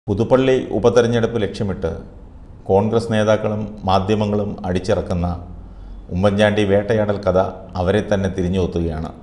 പുതുപ്പള്ളി ഉപതെരഞ്ഞെടുപ്പ് ലക്ഷ്യമിട്ട് കോൺഗ്രസ് നേതാക്കളും മാധ്യമങ്ങളും അടിച്ചിറക്കുന്ന ഉമ്മൻചാണ്ടി വേട്ടയാടൽ കഥ അവരെ തന്നെ തിരിഞ്ഞുകൊത്തുകയാണ്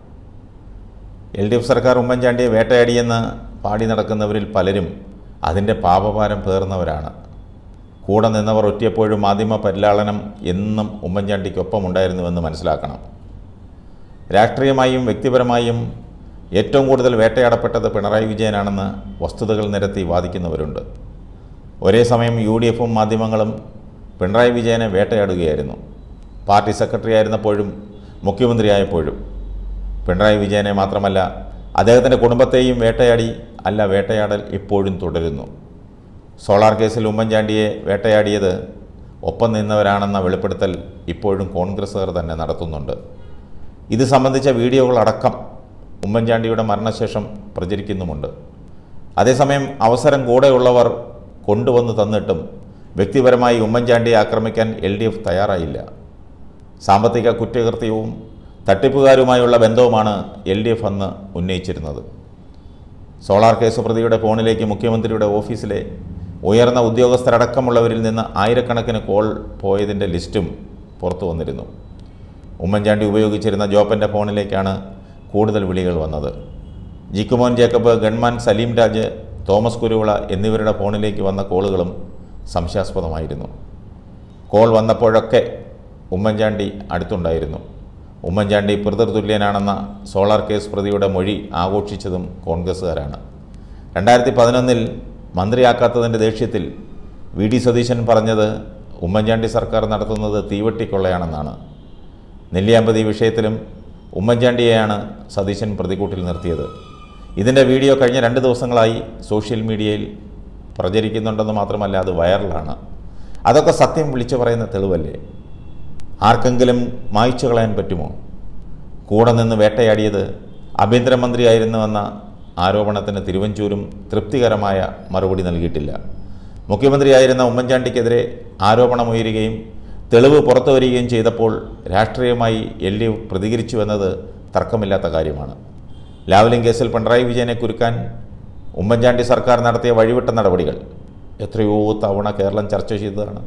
എൽ ഡി എഫ് സർക്കാർ ഉമ്മൻചാണ്ടിയെ വേട്ടയാടിയെന്ന് പാടി നടക്കുന്നവരിൽ പലരും അതിൻ്റെ പാപഭാരം പേർന്നവരാണ് കൂടെ നിന്നവർ ഒറ്റിയപ്പോഴും മാധ്യമ പരിലാളനം എന്നും ഉമ്മൻചാണ്ടിക്കൊപ്പം ഉണ്ടായിരുന്നുവെന്ന് മനസ്സിലാക്കണം രാഷ്ട്രീയമായും വ്യക്തിപരമായും ഏറ്റവും കൂടുതൽ വേട്ടയാടപ്പെട്ടത് പിണറായി വിജയനാണെന്ന് വസ്തുതകൾ നിരത്തി വാദിക്കുന്നവരുണ്ട് ഒരേ സമയം യു ഡി എഫും മാധ്യമങ്ങളും പിണറായി വിജയനെ വേട്ടയാടുകയായിരുന്നു പാർട്ടി സെക്രട്ടറി ആയിരുന്നപ്പോഴും മുഖ്യമന്ത്രിയായപ്പോഴും പിണറായി വിജയനെ മാത്രമല്ല അദ്ദേഹത്തിൻ്റെ കുടുംബത്തെയും വേട്ടയാടി അല്ല വേട്ടയാടൽ ഇപ്പോഴും തുടരുന്നു സോളാർ കേസിൽ ഉമ്മൻചാണ്ടിയെ വേട്ടയാടിയത് ഒപ്പം നിന്നവരാണെന്ന വെളിപ്പെടുത്തൽ ഇപ്പോഴും കോൺഗ്രസ്സുകാർ തന്നെ നടത്തുന്നുണ്ട് ഇത് സംബന്ധിച്ച വീഡിയോകളടക്കം ഉമ്മൻചാണ്ടിയുടെ മരണശേഷം പ്രചരിക്കുന്നുമുണ്ട് അതേസമയം അവസരം കൂടെയുള്ളവർ കൊണ്ടുവന്ന് തന്നിട്ടും വ്യക്തിപരമായി ഉമ്മൻചാണ്ടിയെ ആക്രമിക്കാൻ എൽ ഡി എഫ് തയ്യാറായില്ല സാമ്പത്തിക കുറ്റകൃത്യവും തട്ടിപ്പുകാരുമായുള്ള ബന്ധവുമാണ് എൽ ഡി എഫ് അന്ന് ഉന്നയിച്ചിരുന്നത് സോളാർ കേസ് പ്രതിയുടെ ഫോണിലേക്ക് മുഖ്യമന്ത്രിയുടെ ഓഫീസിലെ ഉയർന്ന ഉദ്യോഗസ്ഥരടക്കമുള്ളവരിൽ നിന്ന് ആയിരക്കണക്കിന് കോൾ പോയതിൻ്റെ ലിസ്റ്റും പുറത്തു വന്നിരുന്നു ഉമ്മൻചാണ്ടി ഉപയോഗിച്ചിരുന്ന ജോപ്പൻ്റെ ഫോണിലേക്കാണ് കൂടുതൽ വിളികൾ വന്നത് ജിക്കുമോൻ Jacob gunman Saleem Raj Thomas Kuruvila എന്നിവരുടെ ഫോണിലേക്ക് വന്ന കോളുകളും സംശയാസ്പദമായിരുന്നു call വന്നപ്പോഴൊക്കെ Oommen Chandy അടുത്തുണ്ടായിരുന്നു Oommen Chandy പിതൃതുല്യനാണെന്ന solar case പ്രതിയുടെ മൊഴി ആഘോഷിച്ചതും കോൺഗ്രസ്സുകാരാണ് രണ്ടായിരത്തി പതിനൊന്നിൽ മന്ത്രിയാക്കാത്തതിൻ്റെ ദേഷ്യത്തിൽ വി ഡി സതീശൻ പറഞ്ഞത് ഉമ്മൻചാണ്ടി സർക്കാർ നടത്തുന്നത് തീവെട്ടിക്കൊള്ളയാണെന്നാണ് നെല്ലിയാമ്പതി വിഷയത്തിലും ഉമ്മൻചാണ്ടിയെയാണ് സതീശൻ പ്രതികൂട്ടിൽ നിർത്തിയത് ഇതിൻ്റെ വീഡിയോ കഴിഞ്ഞ രണ്ട് ദിവസങ്ങളായി സോഷ്യൽ മീഡിയയിൽ പ്രചരിക്കുന്നുണ്ടെന്ന് മാത്രമല്ല അത് വൈറലാണ് അതൊക്കെ സത്യം വിളിച്ചു പറയുന്ന തെളിവല്ലേ ആർക്കെങ്കിലും മായ്ച്ചു കളയാൻ പറ്റുമോ കൂടെ നിന്ന് വേട്ടയാടിയത് ആഭ്യന്തരമന്ത്രിയായിരുന്നുവെന്ന ആരോപണത്തിന് തിരുവഞ്ചൂരും തൃപ്തികരമായ മറുപടി നൽകിയിട്ടില്ല മുഖ്യമന്ത്രിയായിരുന്ന ഉമ്മൻചാണ്ടിക്കെതിരെ ആരോപണമുയരുകയും തെളിവ് പുറത്തു വരികയും ചെയ്തപ്പോൾ രാഷ്ട്രീയമായി എൽ ഡി എഫ് പ്രതികരിച്ചുവെന്നത് തർക്കമില്ലാത്ത കാര്യമാണ് ലാവ്ലിംഗ് കേസിൽ പിണറായി വിജയനെ കുരുക്കാൻ ഉമ്മൻചാണ്ടി സർക്കാർ നടത്തിയ വഴിവിട്ട നടപടികൾ എത്രയോ തവണ കേരളം ചർച്ച ചെയ്തതാണ്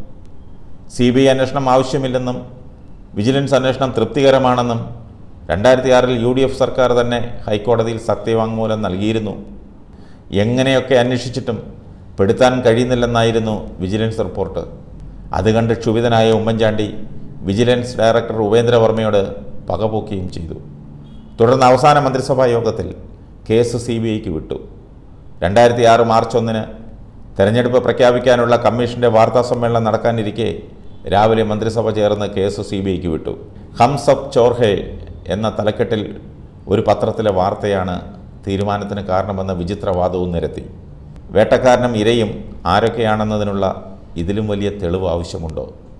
സി ബി ഐ അന്വേഷണം ആവശ്യമില്ലെന്നും വിജിലൻസ് അന്വേഷണം തൃപ്തികരമാണെന്നും രണ്ടായിരത്തി ആറിൽ യു ഡി എഫ് സർക്കാർ തന്നെ ഹൈക്കോടതിയിൽ സത്യവാങ്മൂലം നൽകിയിരുന്നു എങ്ങനെയൊക്കെ അന്വേഷിച്ചിട്ടും പെടുത്താൻ കഴിയുന്നില്ലെന്നായിരുന്നു വിജിലൻസ് റിപ്പോർട്ട് അത് കണ്ട് ക്ഷുഭിതനായ ഉമ്മൻചാണ്ടി വിജിലൻസ് ഡയറക്ടർ ഉപേന്ദ്രവർമ്മയോട് പകപോക്കുകയും ചെയ്തു തുടർന്ന് അവസാന മന്ത്രിസഭാ യോഗത്തിൽ കേസ് സി ബി ഐക്ക് വിട്ടു രണ്ടായിരത്തി ആറ് മാർച്ച് ഒന്നിന് തെരഞ്ഞെടുപ്പ് പ്രഖ്യാപിക്കാനുള്ള കമ്മീഷന്റെ വാർത്താ സമ്മേളനം നടക്കാനിരിക്കെ രാവിലെ മന്ത്രിസഭ ചേർന്ന് കേസ് സി ബി ഐക്ക് വിട്ടു ഹംസബ് ചോർഹെ എന്ന തലക്കെട്ടിൽ ഒരു പത്രത്തിലെ വാർത്തയാണ് തീരുമാനത്തിന് കാരണമെന്ന വിചിത്രവാദവും നിരത്തി വേട്ടക്കാരനും ഇരയും ആരൊക്കെയാണെന്നതിനുള്ള ഇതിലും വലിയ തെളിവ് ആവശ്യമുണ്ടോ